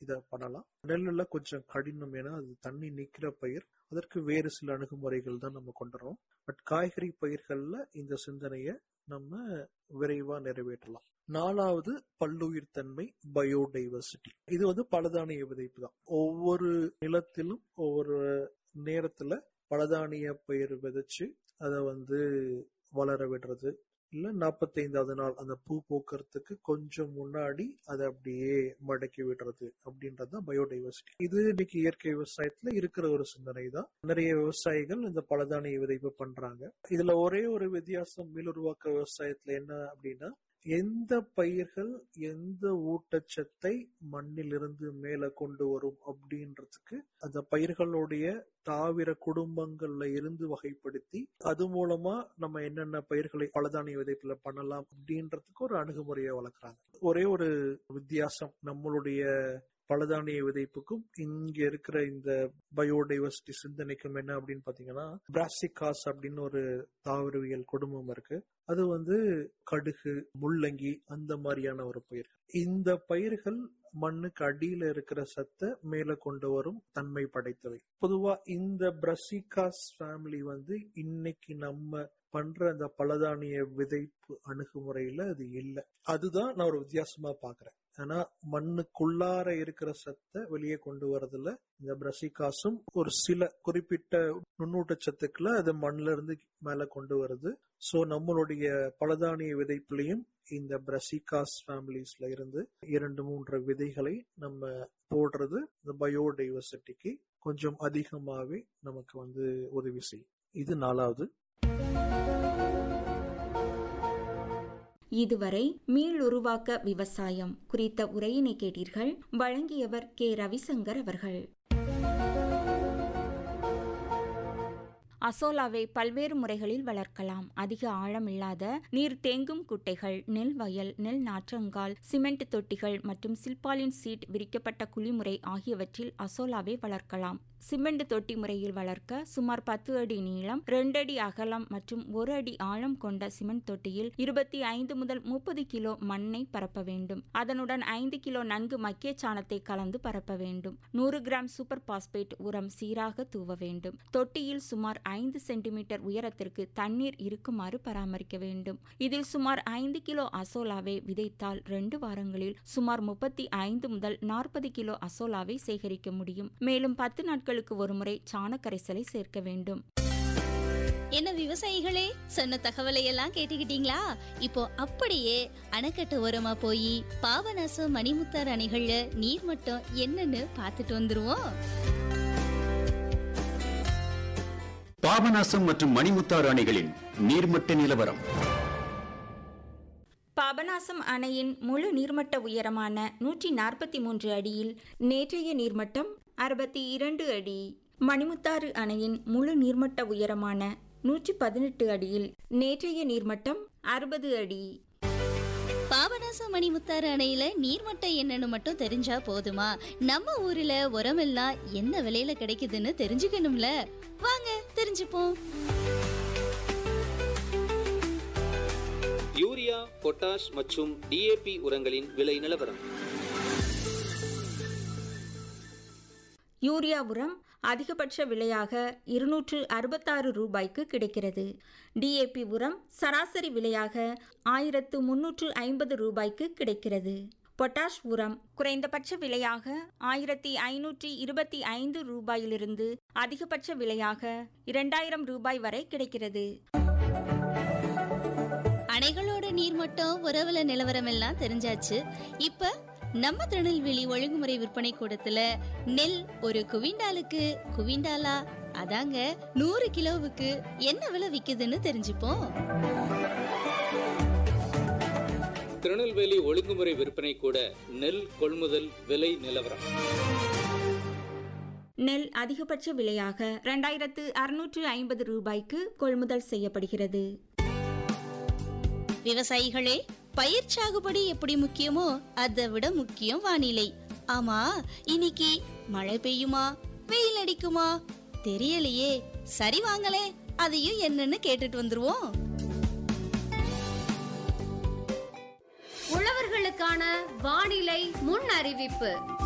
இத பண்ணலாம் நெல்லுல கொஞ்சம் கடினம் ஏன்னா அது தண்ணி நிக்கிற பயிர் அதற்கு வேறு சில அணுகுமுறைகள் தான் நம்ம கொண்டுறோம் பட் காய்கறி பயிர்கள்ல இந்த சிந்தனைய நம்ம விரைவா நிறைவேற்றலாம் நாலாவது பல்லுயிர் தன்மை பயோடைவர்சிட்டி இது வந்து பலதானிய விதைப்பு தான் ஒவ்வொரு நிலத்திலும் ஒவ்வொரு நேரத்துல பலதானிய பயிர் விதைச்சு அதை வந்து வளர விடுறது இல்ல நாற்பத்தைந்தாவது நாள் அந்த பூ பூக்கறதுக்கு கொஞ்சம் முன்னாடி அதை அப்படியே மடக்கி விடுறது அப்படின்றது பயோடைவர்சிட்டி இது இன்னைக்கு இயற்கை விவசாயத்துல இருக்கிற ஒரு சிந்தனை தான் நிறைய விவசாயிகள் இந்த பலதானிய விதைப்பு பண்றாங்க இதுல ஒரே ஒரு வித்தியாசம் மீளுருவாக்க விவசாயத்துல என்ன அப்படின்னா எந்த பயிர்கள் எந்த ஊட்டச்சத்தை மண்ணிலிருந்து மேல கொண்டு வரும் அப்படின்றதுக்கு அந்த பயிர்களுடைய தாவிர குடும்பங்கள்ல இருந்து வகைப்படுத்தி அது மூலமா நம்ம என்னென்ன பயிர்களை பலதானிய விதைப்புல பண்ணலாம் அப்படின்றதுக்கு ஒரு அணுகுமுறையை வளர்க்குறாங்க ஒரே ஒரு வித்தியாசம் நம்மளுடைய பலதானிய விதைப்புக்கும் இங்க இருக்கிற இந்த பயோடைவர்சிட்டி சிந்தனைக்கும் என்ன அப்படின்னு பாத்தீங்கன்னா பிராசிகாஸ் அப்படின்னு ஒரு தாவரவியல் குடும்பம் இருக்கு அது வந்து கடுகு முள்ளங்கி அந்த மாதிரியான ஒரு பயிர் இந்த பயிர்கள் மண்ணுக்கு அடியில இருக்கிற சத்தை மேல கொண்டு வரும் தன்மை படைத்தவை பொதுவா இந்த பிரசிகாஸ் ஃபேமிலி வந்து இன்னைக்கு நம்ம பண்ற அந்த பலதானிய விதைப்பு அணுகுமுறையில அது இல்லை அதுதான் நான் ஒரு வித்தியாசமா பாக்குறேன் ஆனா மண்ணுக்குள்ளார இருக்கிற சத்தை வெளியே கொண்டு வரதுல இந்த பிரசிகாசும் ஒரு சில குறிப்பிட்ட நுண்ணூட்டச்சத்துக்களை அது மண்ணுல இருந்து மேல கொண்டு வருது சோ நம்மளுடைய பலதானிய விதைப்புலையும் இந்த பிரசிகாஸ் ஃபேமிலிஸ்ல இருந்து இரண்டு மூன்று விதைகளை நம்ம போடுறது இந்த பயோடைவர்சிட்டிக்கு கொஞ்சம் அதிகமாவே நமக்கு வந்து உதவி செய்யும் இது நாலாவது இதுவரை மீளுருவாக்க விவசாயம் குறித்த உரையினை கேட்டீர்கள் வழங்கியவர் கே ரவிசங்கர் அவர்கள் அசோலாவை பல்வேறு முறைகளில் வளர்க்கலாம் அதிக ஆழமில்லாத நீர் தேங்கும் குட்டைகள் நெல் வயல் நெல் நாற்றங்கால் சிமெண்ட் தொட்டிகள் மற்றும் சில்பாலின் சீட் விரிக்கப்பட்ட குழிமுறை ஆகியவற்றில் அசோலாவை வளர்க்கலாம் சிமெண்ட் தொட்டி முறையில் வளர்க்க சுமார் பத்து அடி நீளம் ரெண்டு அடி அகலம் மற்றும் ஒரு அடி ஆழம் கொண்ட சிமெண்ட் தொட்டியில் இருபத்தி ஐந்து முதல் முப்பது கிலோ மண்ணை பரப்ப வேண்டும் அதனுடன் ஐந்து கிலோ நன்கு மக்கிய சாணத்தை கலந்து பரப்ப வேண்டும் நூறு கிராம் சூப்பர் பாஸ்பேட் உரம் சீராக தூவ வேண்டும் தொட்டியில் சுமார் ஐந்து சென்டிமீட்டர் உயரத்திற்கு தண்ணீர் இருக்குமாறு பராமரிக்க வேண்டும் இதில் சுமார் ஐந்து கிலோ அசோலாவை விதைத்தால் ரெண்டு வாரங்களில் சுமார் முப்பத்தி ஐந்து முதல் நாற்பது கிலோ அசோலாவை சேகரிக்க முடியும் மேலும் பத்து நாட்களுக்கு ஒருமுறை சாண கரைசலை சேர்க்க வேண்டும் என்ன விவசாயிகளே சொன்ன தகவலை எல்லாம் கேட்டுக்கிட்டீங்களா இப்போ அப்படியே அணைக்கட்டு ஓரமா போய் பாபநாசம் மணிமுத்தார் அணைகள்ல நீர் மட்டம் என்னன்னு பார்த்துட்டு வந்துருவோம் பாபநாசம் மற்றும் மணிமுத்தாறு அணைகளின் நீர்மட்ட நிலவரம் பாபநாசம் அணையின் முழு நீர்மட்ட உயரமான நூற்றி நாற்பத்தி மூன்று அடியில் நேற்றைய நீர்மட்டம் அறுபத்தி இரண்டு அடி மணிமுத்தாறு அணையின் முழு நீர்மட்ட உயரமான நூற்றி பதினெட்டு அடியில் நேற்றைய நீர்மட்டம் அறுபது அடி பாபநாசம் மணிமுத்தாறு அணையில நீர்மட்டம் என்னன்னு மட்டும் தெரிஞ்சா போதுமா நம்ம ஊர்ல உரமெல்லாம் என்ன விலையில கிடைக்குதுன்னு தெரிஞ்சுக்கணும்ல வாங்க தெரிஞ்சுப்போம் யூரியா பொட்டாஷ் மற்றும் டிஏபி உரங்களின் விலை நிலவரம் யூரியா உரம் அதிகபட்ச விலையாக இருநூற்று அறுபத்தாறு ரூபாய்க்கு கிடைக்கிறது டிஏபி உரம் சராசரி விலையாக ஆயிரத்து முன்னூற்று ஐம்பது ரூபாய்க்கு கிடைக்கிறது பொட்டாஷ் உரம் குறைந்தபட்ச விலையாக ஆயிரத்தி ஐநூற்றி இருபத்தி ஐந்து ரூபாயிலிருந்து அதிகபட்ச விலையாக இரண்டாயிரம் ரூபாய் வரை கிடைக்கிறது அணைகளோட நீர்மட்டம் உறவுல நிலவரம் எல்லாம் தெரிஞ்சாச்சு இப்ப நம்ம திருநெல்வேலி ஒழுங்குமுறை விற்பனை கூடத்துல நெல் ஒரு குவிண்டாலுக்கு குவிண்டாலா அதாங்க நூறு கிலோவுக்கு என்ன விலை விக்குதுன்னு தெரிஞ்சுப்போம் திருநெல்வேலி ஒழுங்குமுறை விற்பனை கூட நெல் கொள்முதல் விலை நிலவரம் நெல் அதிகபட்ச விலையாக இரண்டாயிரத்து அறுநூற்று ஐம்பது ரூபாய்க்கு கொள்முதல் செய்யப்படுகிறது விவசாயிகளே பயிர் சாகுபடி எப்படி முக்கியமோ அதை விட முக்கியம் வானிலை ஆமா இன்னைக்கு மழை பெய்யுமா வெயில் அடிக்குமா தெரியலையே சரி வாங்களே அதையும் என்னன்னு கேட்டுட்டு வந்துருவோம் உழவர்களுக்கான வானிலை முன் அறிவிப்பு